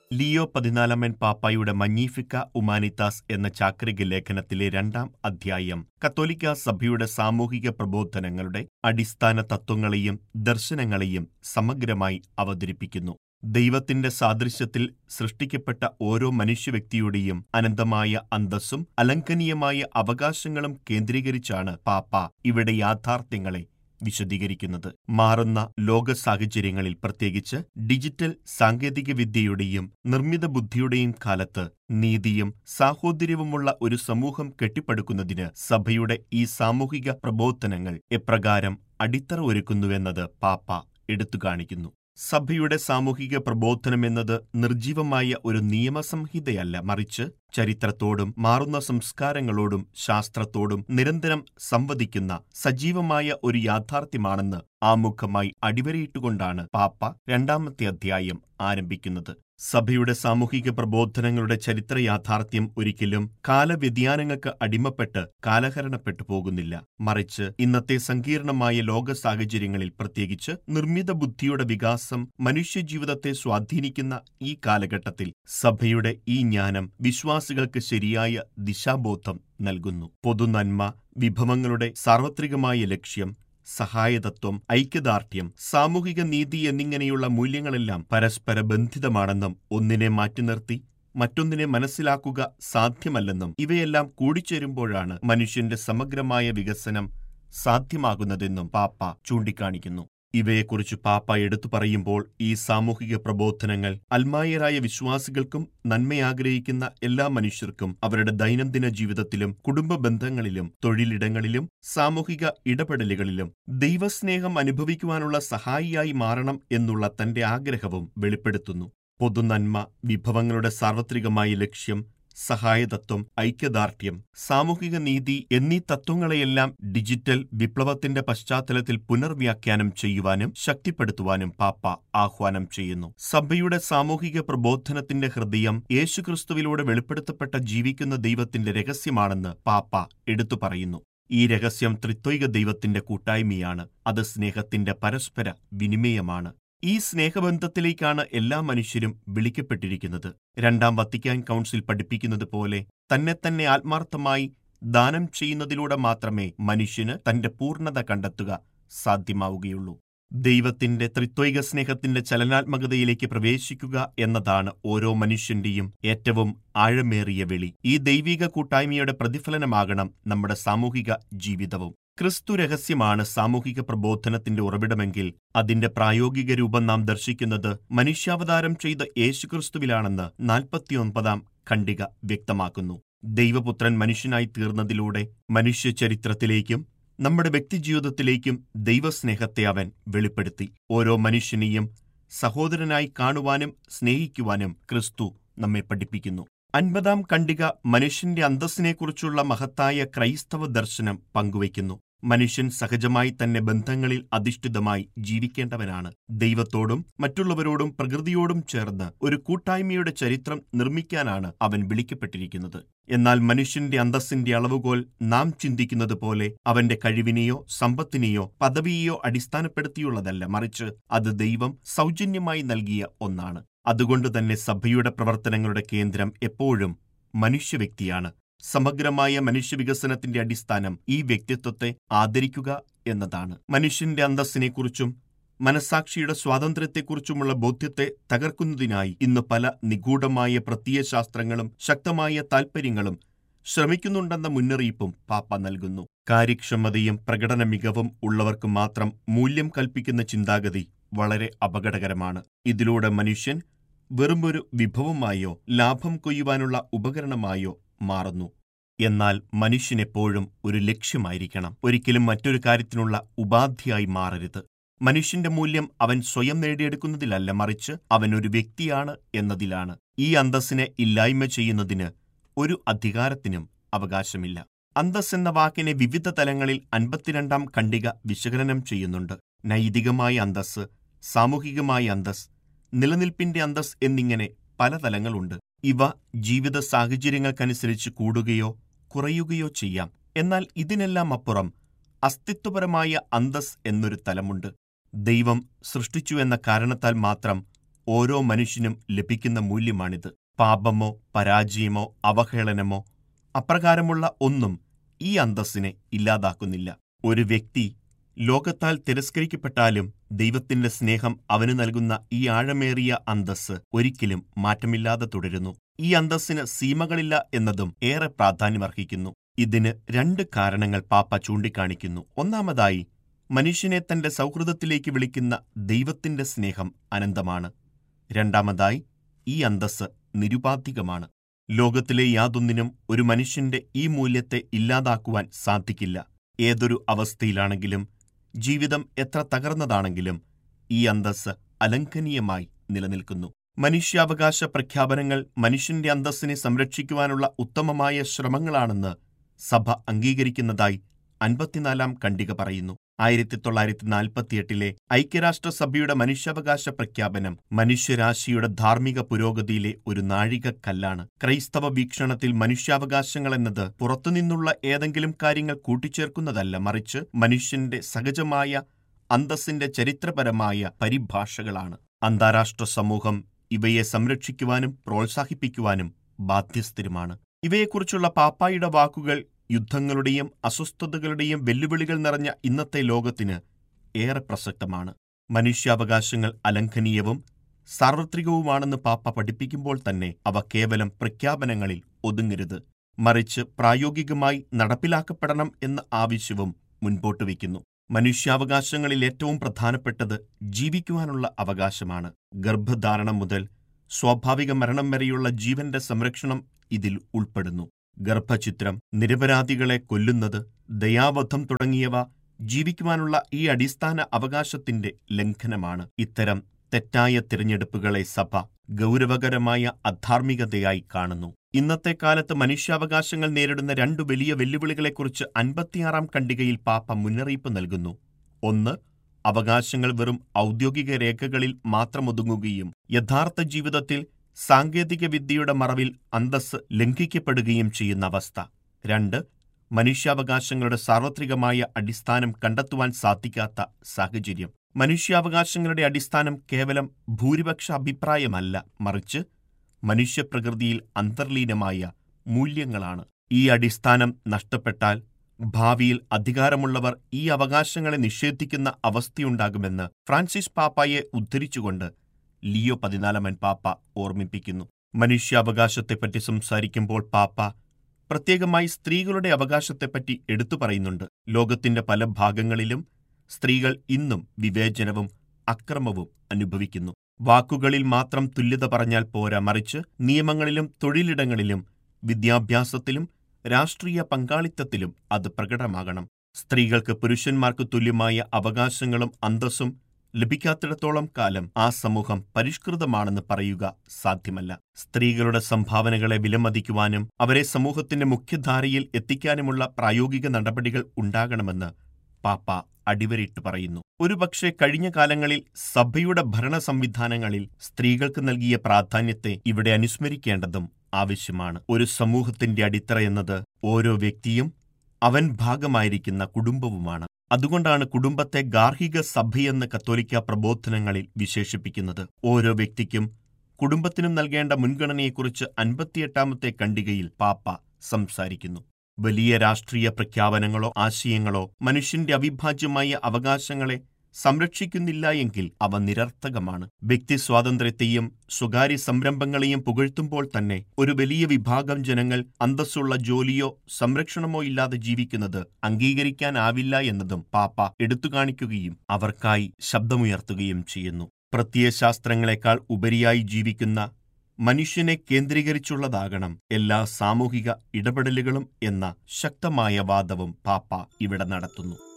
Leo പതിനാലാമൻ പാപ്പായുടെ മഞ്ഞീഫിക്ക ഉമാനിത്താസ് എന്ന ചാക്രിക ലേഖനത്തിലെ രണ്ടാം അധ്യായം കത്തോലിക്ക സഭയുടെ സാമൂഹിക പ്രബോധനങ്ങളുടെ അടിസ്ഥാന തത്വങ്ങളെയും ദർശനങ്ങളെയും സമഗ്രമായി അവതരിപ്പിക്കുന്നു ദൈവത്തിന്റെ സാദൃശ്യത്തിൽ സൃഷ്ടിക്കപ്പെട്ട ഓരോ മനുഷ്യവ്യക്തിയുടെയും അനന്തമായ അന്തസ്സും അലംഘനീയമായ അവകാശങ്ങളും കേന്ദ്രീകരിച്ചാണ് പാപ്പ ഇവിടെ യാഥാർത്ഥ്യങ്ങളെ വിശദീകരിക്കുന്നത് മാറുന്ന ലോക സാഹചര്യങ്ങളിൽ പ്രത്യേകിച്ച് ഡിജിറ്റൽ സാങ്കേതികവിദ്യയുടെയും നിർമ്മിത ബുദ്ധിയുടെയും കാലത്ത് നീതിയും സാഹോദര്യവുമുള്ള ഒരു സമൂഹം കെട്ടിപ്പടുക്കുന്നതിന് സഭയുടെ ഈ സാമൂഹിക പ്രബോധനങ്ങൾ എപ്രകാരം അടിത്തറ ഒരുക്കുന്നുവെന്നത് പാപ്പ എടുത്തുകാണിക്കുന്നു സഭയുടെ സാമൂഹിക പ്രബോധനമെന്നത് നിർജീവമായ ഒരു നിയമസംഹിതയല്ല മറിച്ച് ചരിത്രത്തോടും മാറുന്ന സംസ്കാരങ്ങളോടും ശാസ്ത്രത്തോടും നിരന്തരം സംവദിക്കുന്ന സജീവമായ ഒരു യാഥാർത്ഥ്യമാണെന്ന് ആമുഖമായി അടിവരയിട്ടുകൊണ്ടാണ് പാപ്പ രണ്ടാമത്തെ അധ്യായം ആരംഭിക്കുന്നത് സഭയുടെ സാമൂഹിക പ്രബോധനങ്ങളുടെ ചരിത്ര യാഥാർത്ഥ്യം ഒരിക്കലും കാലവ്യതിയാനങ്ങൾക്ക് അടിമപ്പെട്ട് കാലഹരണപ്പെട്ടു പോകുന്നില്ല മറിച്ച് ഇന്നത്തെ സങ്കീർണമായ ലോക സാഹചര്യങ്ങളിൽ പ്രത്യേകിച്ച് നിർമ്മിത ബുദ്ധിയുടെ വികാസം മനുഷ്യജീവിതത്തെ സ്വാധീനിക്കുന്ന ഈ കാലഘട്ടത്തിൽ സഭയുടെ ഈ ജ്ഞാനം വിശ്വാസികൾക്ക് ശരിയായ ദിശാബോധം നൽകുന്നു പൊതുനന്മ വിഭവങ്ങളുടെ സാർവത്രികമായ ലക്ഷ്യം സഹായതത്വം ഐക്യദാർഢ്യം സാമൂഹിക നീതി എന്നിങ്ങനെയുള്ള മൂല്യങ്ങളെല്ലാം പരസ്പര ബന്ധിതമാണെന്നും ഒന്നിനെ മാറ്റി നിർത്തി മറ്റൊന്നിനെ മനസ്സിലാക്കുക സാധ്യമല്ലെന്നും ഇവയെല്ലാം കൂടിച്ചേരുമ്പോഴാണ് മനുഷ്യന്റെ സമഗ്രമായ വികസനം സാധ്യമാകുന്നതെന്നും പാപ്പ ചൂണ്ടിക്കാണിക്കുന്നു ഇവയെക്കുറിച്ച് പാപ്പ എടുത്തു പറയുമ്പോൾ ഈ സാമൂഹിക പ്രബോധനങ്ങൾ അൽമായരായ വിശ്വാസികൾക്കും നന്മയാഗ്രഹിക്കുന്ന എല്ലാ മനുഷ്യർക്കും അവരുടെ ദൈനംദിന ജീവിതത്തിലും കുടുംബ ബന്ധങ്ങളിലും തൊഴിലിടങ്ങളിലും സാമൂഹിക ഇടപെടലുകളിലും ദൈവസ്നേഹം അനുഭവിക്കുവാനുള്ള സഹായിയായി മാറണം എന്നുള്ള തന്റെ ആഗ്രഹവും വെളിപ്പെടുത്തുന്നു പൊതുനന്മ വിഭവങ്ങളുടെ സാർവത്രികമായ ലക്ഷ്യം സഹായതത്വം ഐക്യദാർഢ്യം സാമൂഹിക നീതി എന്നീ തത്വങ്ങളെയെല്ലാം ഡിജിറ്റൽ വിപ്ലവത്തിന്റെ പശ്ചാത്തലത്തിൽ പുനർവ്യാഖ്യാനം ചെയ്യുവാനും ശക്തിപ്പെടുത്തുവാനും പാപ്പ ആഹ്വാനം ചെയ്യുന്നു സഭയുടെ സാമൂഹിക പ്രബോധനത്തിന്റെ ഹൃദയം യേശുക്രിസ്തുവിലൂടെ വെളിപ്പെടുത്തപ്പെട്ട ജീവിക്കുന്ന ദൈവത്തിന്റെ രഹസ്യമാണെന്ന് പാപ്പ എടുത്തു പറയുന്നു ഈ രഹസ്യം ത്രിത്വൈക ദൈവത്തിന്റെ കൂട്ടായ്മയാണ് അത് സ്നേഹത്തിന്റെ പരസ്പര വിനിമയമാണ് ഈ സ്നേഹബന്ധത്തിലേക്കാണ് എല്ലാ മനുഷ്യരും വിളിക്കപ്പെട്ടിരിക്കുന്നത് രണ്ടാം വത്തിക്കാൻ കൗൺസിൽ പഠിപ്പിക്കുന്നത് പോലെ തന്നെ തന്നെ ആത്മാർത്ഥമായി ദാനം ചെയ്യുന്നതിലൂടെ മാത്രമേ മനുഷ്യന് തന്റെ പൂർണ്ണത കണ്ടെത്തുക സാധ്യമാവുകയുള്ളൂ ദൈവത്തിന്റെ ത്രിത്വൈക സ്നേഹത്തിന്റെ ചലനാത്മകതയിലേക്ക് പ്രവേശിക്കുക എന്നതാണ് ഓരോ മനുഷ്യന്റെയും ഏറ്റവും ആഴമേറിയ വിളി ഈ ദൈവിക കൂട്ടായ്മയുടെ പ്രതിഫലനമാകണം നമ്മുടെ സാമൂഹിക ജീവിതവും ക്രിസ്തു രഹസ്യമാണ് സാമൂഹിക പ്രബോധനത്തിന്റെ ഉറവിടമെങ്കിൽ അതിന്റെ പ്രായോഗിക രൂപം നാം ദർശിക്കുന്നത് മനുഷ്യാവതാരം ചെയ്ത യേശുക്രിസ്തുവിലാണെന്ന് നാൽപ്പത്തിയൊൻപതാം ഖണ്ഡിക വ്യക്തമാക്കുന്നു ദൈവപുത്രൻ മനുഷ്യനായി തീർന്നതിലൂടെ മനുഷ്യ ചരിത്രത്തിലേക്കും നമ്മുടെ വ്യക്തിജീവിതത്തിലേക്കും ദൈവസ്നേഹത്തെ അവൻ വെളിപ്പെടുത്തി ഓരോ മനുഷ്യനെയും സഹോദരനായി കാണുവാനും സ്നേഹിക്കുവാനും ക്രിസ്തു നമ്മെ പഠിപ്പിക്കുന്നു അൻപതാം ഖണ്ഡിക മനുഷ്യന്റെ അന്തസ്സിനെക്കുറിച്ചുള്ള മഹത്തായ ക്രൈസ്തവ ദർശനം പങ്കുവയ്ക്കുന്നു മനുഷ്യൻ സഹജമായി തന്നെ ബന്ധങ്ങളിൽ അധിഷ്ഠിതമായി ജീവിക്കേണ്ടവനാണ് ദൈവത്തോടും മറ്റുള്ളവരോടും പ്രകൃതിയോടും ചേർന്ന് ഒരു കൂട്ടായ്മയുടെ ചരിത്രം നിർമ്മിക്കാനാണ് അവൻ വിളിക്കപ്പെട്ടിരിക്കുന്നത് എന്നാൽ മനുഷ്യന്റെ അന്തസ്സിന്റെ അളവുകോൽ നാം ചിന്തിക്കുന്നത് പോലെ അവന്റെ കഴിവിനെയോ സമ്പത്തിനെയോ പദവിയെയോ അടിസ്ഥാനപ്പെടുത്തിയുള്ളതല്ല മറിച്ച് അത് ദൈവം സൗജന്യമായി നൽകിയ ഒന്നാണ് അതുകൊണ്ട് തന്നെ സഭയുടെ പ്രവർത്തനങ്ങളുടെ കേന്ദ്രം എപ്പോഴും മനുഷ്യവ്യക്തിയാണ് സമഗ്രമായ മനുഷ്യവികസനത്തിന്റെ അടിസ്ഥാനം ഈ വ്യക്തിത്വത്തെ ആദരിക്കുക എന്നതാണ് മനുഷ്യന്റെ അന്തസ്സിനെക്കുറിച്ചും മനസാക്ഷിയുടെ സ്വാതന്ത്ര്യത്തെക്കുറിച്ചുമുള്ള ബോധ്യത്തെ തകർക്കുന്നതിനായി ഇന്ന് പല നിഗൂഢമായ പ്രത്യയശാസ്ത്രങ്ങളും ശക്തമായ താൽപ്പര്യങ്ങളും ശ്രമിക്കുന്നുണ്ടെന്ന മുന്നറിയിപ്പും പാപ്പ നൽകുന്നു കാര്യക്ഷമതയും പ്രകടന മികവും ഉള്ളവർക്ക് മാത്രം മൂല്യം കൽപ്പിക്കുന്ന ചിന്താഗതി വളരെ അപകടകരമാണ് ഇതിലൂടെ മനുഷ്യൻ വെറുമൊരു വിഭവമായോ ലാഭം കൊയ്യുവാനുള്ള ഉപകരണമായോ മാറുന്നു എന്നാൽ മനുഷ്യനെപ്പോഴും ഒരു ലക്ഷ്യമായിരിക്കണം ഒരിക്കലും മറ്റൊരു കാര്യത്തിനുള്ള ഉപാധിയായി മാറരുത് മനുഷ്യന്റെ മൂല്യം അവൻ സ്വയം നേടിയെടുക്കുന്നതിലല്ല മറിച്ച് അവൻ ഒരു വ്യക്തിയാണ് എന്നതിലാണ് ഈ അന്തസ്സിനെ ഇല്ലായ്മ ചെയ്യുന്നതിന് ഒരു അധികാരത്തിനും അവകാശമില്ല അന്തസ് എന്ന വാക്കിനെ വിവിധ തലങ്ങളിൽ അൻപത്തിരണ്ടാം ഖണ്ഡിക വിശകലനം ചെയ്യുന്നുണ്ട് നൈതികമായ അന്തസ് സാമൂഹികമായ അന്തസ് നിലനിൽപ്പിന്റെ അന്തസ് എന്നിങ്ങനെ പല തലങ്ങളുണ്ട് ഇവ ജീവിത സാഹചര്യങ്ങൾക്കനുസരിച്ച് കൂടുകയോ കുറയുകയോ ചെയ്യാം എന്നാൽ ഇതിനെല്ലാം അപ്പുറം അസ്തിത്വപരമായ അന്തസ് എന്നൊരു തലമുണ്ട് ദൈവം സൃഷ്ടിച്ചു എന്ന കാരണത്താൽ മാത്രം ഓരോ മനുഷ്യനും ലഭിക്കുന്ന മൂല്യമാണിത് പാപമോ പരാജയമോ അവഹേളനമോ അപ്രകാരമുള്ള ഒന്നും ഈ അന്തസ്സിനെ ഇല്ലാതാക്കുന്നില്ല ഒരു വ്യക്തി ലോകത്താൽ തിരസ്കരിക്കപ്പെട്ടാലും ദൈവത്തിന്റെ സ്നേഹം അവന് നൽകുന്ന ഈ ആഴമേറിയ അന്തസ്സ് ഒരിക്കലും മാറ്റമില്ലാതെ തുടരുന്നു ഈ അന്തസ്സിന് സീമകളില്ല എന്നതും ഏറെ പ്രാധാന്യമർഹിക്കുന്നു ഇതിന് രണ്ട് കാരണങ്ങൾ പാപ്പ ചൂണ്ടിക്കാണിക്കുന്നു ഒന്നാമതായി മനുഷ്യനെ തന്റെ സൗഹൃദത്തിലേക്ക് വിളിക്കുന്ന ദൈവത്തിന്റെ സ്നേഹം അനന്തമാണ് രണ്ടാമതായി ഈ അന്തസ്സ് നിരുപാധികമാണ് ലോകത്തിലെ യാതൊന്നിനും ഒരു മനുഷ്യന്റെ ഈ മൂല്യത്തെ ഇല്ലാതാക്കുവാൻ സാധിക്കില്ല ഏതൊരു അവസ്ഥയിലാണെങ്കിലും ജീവിതം എത്ര തകർന്നതാണെങ്കിലും ഈ അന്തസ്സ് അലംഘനീയമായി നിലനിൽക്കുന്നു മനുഷ്യാവകാശ പ്രഖ്യാപനങ്ങൾ മനുഷ്യന്റെ അന്തസ്സിനെ സംരക്ഷിക്കുവാനുള്ള ഉത്തമമായ ശ്രമങ്ങളാണെന്ന് സഭ അംഗീകരിക്കുന്നതായി അൻപത്തിനാലാം ഖണ്ഡിക പറയുന്നു ആയിരത്തി തൊള്ളായിരത്തി നാൽപ്പത്തിയെട്ടിലെ ഐക്യരാഷ്ട്രസഭയുടെ മനുഷ്യാവകാശ പ്രഖ്യാപനം മനുഷ്യരാശിയുടെ ധാർമ്മിക പുരോഗതിയിലെ ഒരു നാഴികക്കല്ലാണ് ക്രൈസ്തവ വീക്ഷണത്തിൽ മനുഷ്യാവകാശങ്ങൾ എന്നത് പുറത്തുനിന്നുള്ള ഏതെങ്കിലും കാര്യങ്ങൾ കൂട്ടിച്ചേർക്കുന്നതല്ല മറിച്ച് മനുഷ്യന്റെ സഹജമായ അന്തസ്സിന്റെ ചരിത്രപരമായ പരിഭാഷകളാണ് അന്താരാഷ്ട്ര സമൂഹം ഇവയെ സംരക്ഷിക്കുവാനും പ്രോത്സാഹിപ്പിക്കുവാനും ബാധ്യസ്ഥരുമാണ് ഇവയെക്കുറിച്ചുള്ള പാപ്പായുടെ വാക്കുകൾ യുദ്ധങ്ങളുടെയും അസ്വസ്ഥതകളുടെയും വെല്ലുവിളികൾ നിറഞ്ഞ ഇന്നത്തെ ലോകത്തിന് ഏറെ പ്രസക്തമാണ് മനുഷ്യാവകാശങ്ങൾ അലംഘനീയവും സാർവത്രികവുമാണെന്ന് പാപ്പ പഠിപ്പിക്കുമ്പോൾ തന്നെ അവ കേവലം പ്രഖ്യാപനങ്ങളിൽ ഒതുങ്ങരുത് മറിച്ച് പ്രായോഗികമായി നടപ്പിലാക്കപ്പെടണം എന്ന ആവശ്യവും മുൻപോട്ട് വയ്ക്കുന്നു മനുഷ്യാവകാശങ്ങളിൽ ഏറ്റവും പ്രധാനപ്പെട്ടത് ജീവിക്കുവാനുള്ള അവകാശമാണ് ഗർഭധാരണം മുതൽ സ്വാഭാവിക മരണം വരെയുള്ള ജീവന്റെ സംരക്ഷണം ഇതിൽ ഉൾപ്പെടുന്നു ഗർഭചിത്രം നിരപരാധികളെ കൊല്ലുന്നത് ദയാവധം തുടങ്ങിയവ ജീവിക്കുവാനുള്ള ഈ അടിസ്ഥാന അവകാശത്തിന്റെ ലംഘനമാണ് ഇത്തരം തെറ്റായ തിരഞ്ഞെടുപ്പുകളെ സഭ ഗൗരവകരമായ അധാർമികതയായി കാണുന്നു ഇന്നത്തെ കാലത്ത് മനുഷ്യാവകാശങ്ങൾ നേരിടുന്ന രണ്ടു വലിയ വെല്ലുവിളികളെക്കുറിച്ച് അൻപത്തിയാറാം ഖണ്ഡികയിൽ പാപ്പ മുന്നറിയിപ്പ് നൽകുന്നു ഒന്ന് അവകാശങ്ങൾ വെറും ഔദ്യോഗിക രേഖകളിൽ മാത്രമൊതുങ്ങുകയും യഥാർത്ഥ ജീവിതത്തിൽ സാങ്കേതിക വിദ്യയുടെ മറവിൽ അന്തസ്സ് ലംഘിക്കപ്പെടുകയും ചെയ്യുന്ന അവസ്ഥ രണ്ട് മനുഷ്യാവകാശങ്ങളുടെ സാർവത്രികമായ അടിസ്ഥാനം കണ്ടെത്തുവാൻ സാധിക്കാത്ത സാഹചര്യം മനുഷ്യാവകാശങ്ങളുടെ അടിസ്ഥാനം കേവലം ഭൂരിപക്ഷ അഭിപ്രായമല്ല മറിച്ച് മനുഷ്യപ്രകൃതിയിൽ അന്തർലീനമായ മൂല്യങ്ങളാണ് ഈ അടിസ്ഥാനം നഷ്ടപ്പെട്ടാൽ ഭാവിയിൽ അധികാരമുള്ളവർ ഈ അവകാശങ്ങളെ നിഷേധിക്കുന്ന അവസ്ഥയുണ്ടാകുമെന്ന് ഫ്രാൻസിസ് പാപ്പായെ ഉദ്ധരിച്ചുകൊണ്ട് ലിയോ പതിനാലാമൻ പാപ്പ ഓർമ്മിപ്പിക്കുന്നു മനുഷ്യാവകാശത്തെപ്പറ്റി സംസാരിക്കുമ്പോൾ പാപ്പ പ്രത്യേകമായി സ്ത്രീകളുടെ അവകാശത്തെപ്പറ്റി എടുത്തു പറയുന്നുണ്ട് ലോകത്തിന്റെ പല ഭാഗങ്ങളിലും സ്ത്രീകൾ ഇന്നും വിവേചനവും അക്രമവും അനുഭവിക്കുന്നു വാക്കുകളിൽ മാത്രം തുല്യത പറഞ്ഞാൽ പോരാ മറിച്ച് നിയമങ്ങളിലും തൊഴിലിടങ്ങളിലും വിദ്യാഭ്യാസത്തിലും രാഷ്ട്രീയ പങ്കാളിത്തത്തിലും അത് പ്രകടമാകണം സ്ത്രീകൾക്ക് പുരുഷന്മാർക്ക് തുല്യമായ അവകാശങ്ങളും അന്തസ്സും ലഭിക്കാത്തിടത്തോളം കാലം ആ സമൂഹം പരിഷ്കൃതമാണെന്ന് പറയുക സാധ്യമല്ല സ്ത്രീകളുടെ സംഭാവനകളെ വിലമതിക്കുവാനും അവരെ സമൂഹത്തിന്റെ മുഖ്യധാരയിൽ എത്തിക്കാനുമുള്ള പ്രായോഗിക നടപടികൾ ഉണ്ടാകണമെന്ന് പാപ്പ അടിവരയിട്ട് പറയുന്നു ഒരുപക്ഷെ കഴിഞ്ഞ കാലങ്ങളിൽ സഭയുടെ ഭരണ സംവിധാനങ്ങളിൽ സ്ത്രീകൾക്ക് നൽകിയ പ്രാധാന്യത്തെ ഇവിടെ അനുസ്മരിക്കേണ്ടതും ആവശ്യമാണ് ഒരു സമൂഹത്തിന്റെ അടിത്തറ എന്നത് ഓരോ വ്യക്തിയും അവൻ ഭാഗമായിരിക്കുന്ന കുടുംബവുമാണ് അതുകൊണ്ടാണ് കുടുംബത്തെ ഗാർഹിക സഭയെന്ന് കത്തോലിക്ക പ്രബോധനങ്ങളിൽ വിശേഷിപ്പിക്കുന്നത് ഓരോ വ്യക്തിക്കും കുടുംബത്തിനും നൽകേണ്ട മുൻഗണനയെക്കുറിച്ച് അൻപത്തിയെട്ടാമത്തെ ഖണ്ഡികയിൽ പാപ്പ സംസാരിക്കുന്നു വലിയ രാഷ്ട്രീയ പ്രഖ്യാപനങ്ങളോ ആശയങ്ങളോ മനുഷ്യന്റെ അവിഭാജ്യമായ അവകാശങ്ങളെ സംരക്ഷിക്കുന്നില്ല എങ്കിൽ അവ നിരർത്ഥകമാണ് വ്യക്തി സ്വാതന്ത്ര്യത്തെയും സ്വകാര്യ സംരംഭങ്ങളെയും പുകഴ്ത്തുമ്പോൾ തന്നെ ഒരു വലിയ വിഭാഗം ജനങ്ങൾ അന്തസ്സുള്ള ജോലിയോ സംരക്ഷണമോ ഇല്ലാതെ ജീവിക്കുന്നത് അംഗീകരിക്കാനാവില്ല എന്നതും പാപ്പ എടുത്തുകാണിക്കുകയും അവർക്കായി ശബ്ദമുയർത്തുകയും ചെയ്യുന്നു പ്രത്യയശാസ്ത്രങ്ങളെക്കാൾ ഉപരിയായി ജീവിക്കുന്ന മനുഷ്യനെ കേന്ദ്രീകരിച്ചുള്ളതാകണം എല്ലാ സാമൂഹിക ഇടപെടലുകളും എന്ന ശക്തമായ വാദവും പാപ്പ ഇവിടെ നടത്തുന്നു